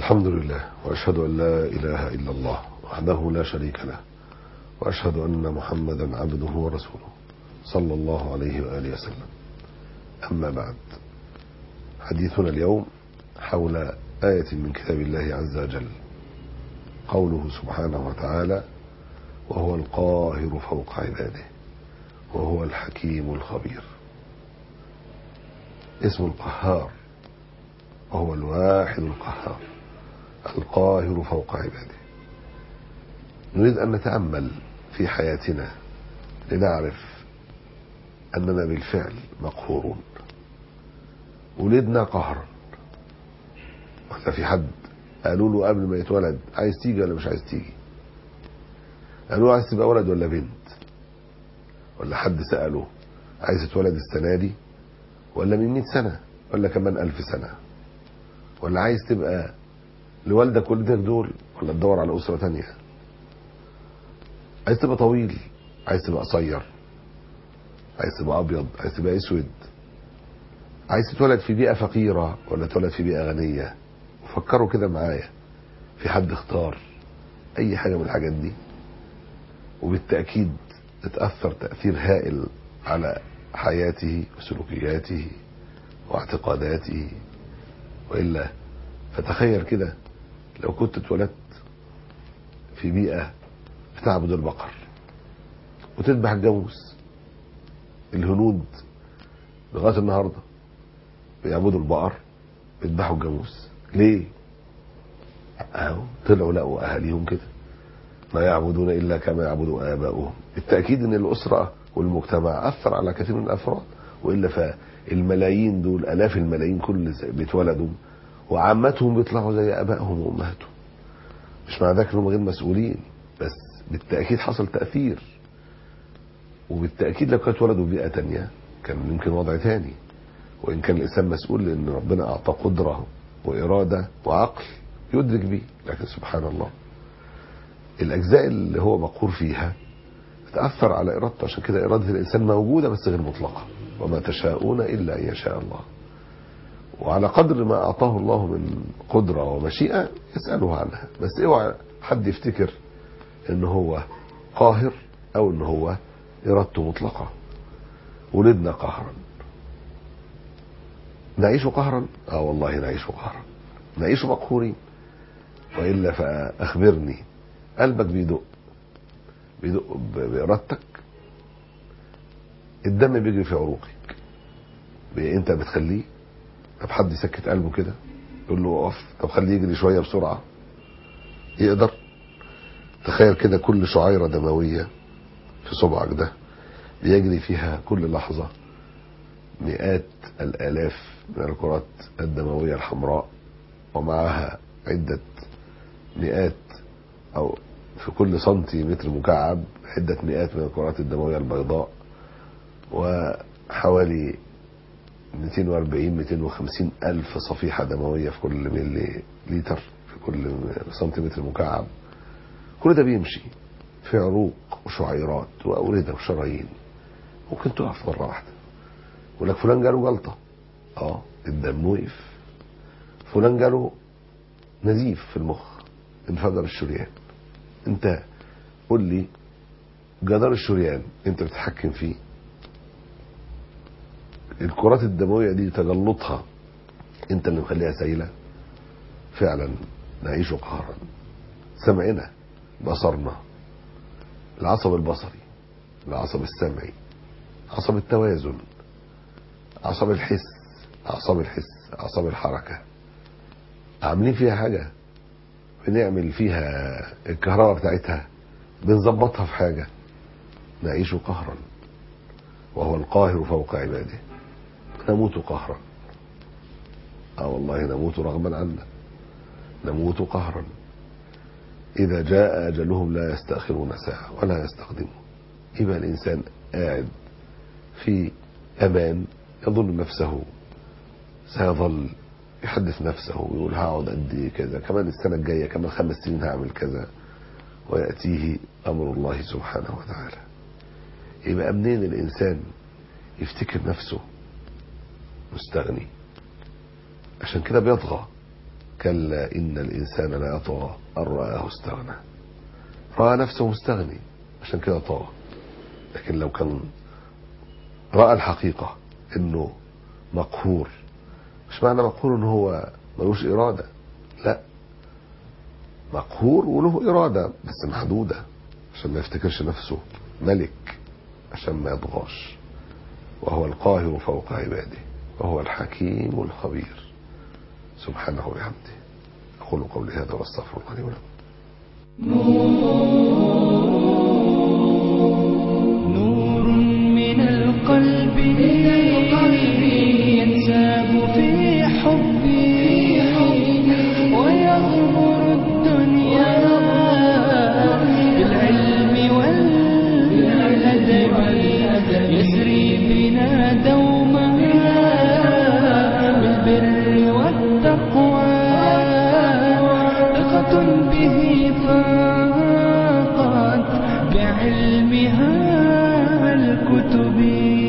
الحمد لله وأشهد أن لا إله إلا الله وحده لا شريك له وأشهد أن محمدا عبده ورسوله صلى الله عليه وآله وسلم أما بعد حديثنا اليوم حول آية من كتاب الله عز وجل قوله سبحانه وتعالى وهو القاهر فوق عباده وهو الحكيم الخبير اسم القهار وهو الواحد القهار القاهر فوق عباده نريد أن نتأمل في حياتنا لنعرف أننا بالفعل مقهورون ولدنا قهرا ولا في حد قالوا له قبل ما يتولد عايز تيجي ولا مش عايز تيجي قالوا له عايز تبقى ولد ولا بنت ولا حد سأله عايز تتولد السنة دي ولا من 100 سنة ولا كمان ألف سنة ولا عايز تبقى لوالدك والدك دول ولا تدور على أسرة تانية عايز تبقى طويل عايز تبقى قصير عايز تبقى أبيض عايز تبقى أسود عايز تتولد في بيئة فقيرة ولا تتولد في بيئة غنية فكروا كده معايا في حد اختار أي حاجة من الحاجات دي وبالتأكيد اتأثر تأثير هائل على حياته وسلوكياته واعتقاداته وإلا فتخيل كده لو كنت اتولدت في بيئة بتعبد البقر وتذبح الجاموس الهنود لغاية النهاردة بيعبدوا البقر بيذبحوا الجاموس ليه؟ اهو طلعوا لقوا اهاليهم كده ما يعبدون الا كما يعبد اباؤهم بالتاكيد ان الاسره والمجتمع اثر على كثير من الافراد والا فالملايين دول الاف الملايين كل بيتولدوا وعامتهم بيطلعوا زي ابائهم وامهاتهم مش معنى ذلك انهم غير مسؤولين بس بالتاكيد حصل تاثير وبالتاكيد لو كانت ولدوا في بيئه تانية كان يمكن وضع تاني وان كان الانسان مسؤول لان ربنا اعطاه قدره واراده وعقل يدرك به لكن سبحان الله الاجزاء اللي هو مقهور فيها تاثر على ارادته عشان كده اراده الانسان موجوده بس غير مطلقه وما تشاءون الا ان يشاء الله وعلى قدر ما اعطاه الله من قدره ومشيئه يساله عنها بس اوعى حد يفتكر ان هو قاهر او ان هو ارادته مطلقه ولدنا قهرا نعيش قهرا اه والله نعيش قهرا نعيش مقهورين والا فاخبرني قلبك بيدق بيدق بارادتك الدم بيجري في عروقك انت بتخليه طب حد يسكت قلبه كده يقول له اقف طب خليه يجري شويه بسرعه يقدر تخيل كده كل شعيره دمويه في صبعك ده بيجري فيها كل لحظه مئات الالاف من الكرات الدمويه الحمراء ومعها عده مئات او في كل سنتيمتر مكعب عده مئات من الكرات الدمويه البيضاء وحوالي 240 250 الف صفيحه دمويه في كل ملي لتر في كل سنتيمتر مكعب كل ده بيمشي في عروق وشعيرات واورده وشرايين ممكن تقف مره واحده يقول لك فلان جاله جلطه اه الدم وقف فلان جاله نزيف في المخ انفجر الشريان انت قول لي جدار الشريان انت بتتحكم فيه الكرات الدمويه دي تجلطها انت اللي مخليها سايله فعلا نعيش قهرا سمعنا بصرنا العصب البصري العصب السمعي عصب التوازن عصب الحس اعصاب الحس اعصاب الحركه عاملين فيها حاجه بنعمل فيها الكهرباء بتاعتها بنظبطها في حاجه نعيش قهرا وهو القاهر فوق عباده نموت قهرا اه والله نموت رغما عنا نموت قهرا اذا جاء اجلهم لا يستاخرون ساعه ولا يستقدمون يبقى الانسان قاعد في امان يظن نفسه سيظل يحدث نفسه ويقول هقعد قد ايه كذا كمان السنه الجايه كمان خمس سنين هعمل كذا وياتيه امر الله سبحانه وتعالى يبقى منين الانسان يفتكر نفسه مستغني عشان كده بيطغى كلا إن الإنسان لا يطغى أن رآه استغنى رأى نفسه مستغني عشان كده طغى لكن لو كان رأى الحقيقة إنه مقهور مش معنى مقهور إن هو ملوش إرادة لا مقهور وله إرادة بس محدودة عشان ما يفتكرش نفسه ملك عشان ما يطغاش وهو القاهر فوق عباده وهو الحكيم الخبير سبحانه وبحمده أقول قولي هذا واستغفر الله لي ولكم نور من القلب ينساب في حبي ويغمر الدنيا بالعلم والأدب يسري بنا دوما بالبر والتقوى ثقة به فاقت بعلمها الكتب